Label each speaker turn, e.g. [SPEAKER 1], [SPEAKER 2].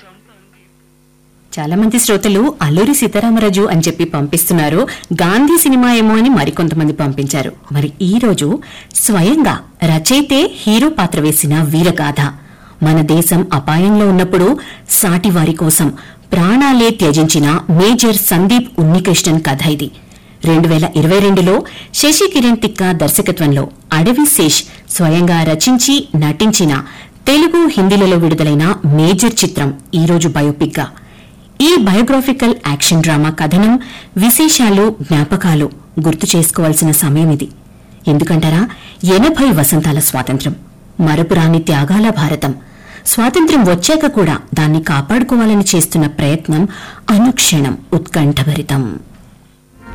[SPEAKER 1] చాలా మంది శ్రోతలు అల్లూరి సీతారామరాజు అని చెప్పి పంపిస్తున్నారు గాంధీ సినిమా ఏమో అని మరికొంతమంది పంపించారు మరి ఈ రోజు స్వయంగా రచయితే హీరో పాత్ర వేసిన వీరగాథ మన దేశం అపాయంలో ఉన్నప్పుడు సాటివారి కోసం ప్రాణాలే త్యజించిన మేజర్ సందీప్ ఉన్నికృష్ణన్ కథ ఇది రెండు వేల ఇరవై రెండులో శశి కిరణ్ తిక్క దర్శకత్వంలో అడవి శేష్ స్వయంగా రచించి నటించిన తెలుగు హిందీలలో విడుదలైన మేజర్ చిత్రం ఈ రోజు బయోపిక్ గా ఈ బయోగ్రాఫికల్ యాక్షన్ డ్రామా కథనం విశేషాలు జ్ఞాపకాలు గుర్తు చేసుకోవాల్సిన సమయం ఇది ఎందుకంటారా ఎనభై వసంతాల స్వాతంత్ర్యం మరపురాని త్యాగాల భారతం స్వాతంత్ర్యం వచ్చాక కూడా దాన్ని కాపాడుకోవాలని చేస్తున్న ప్రయత్నం అనుక్షణం ఉత్కంఠభరితం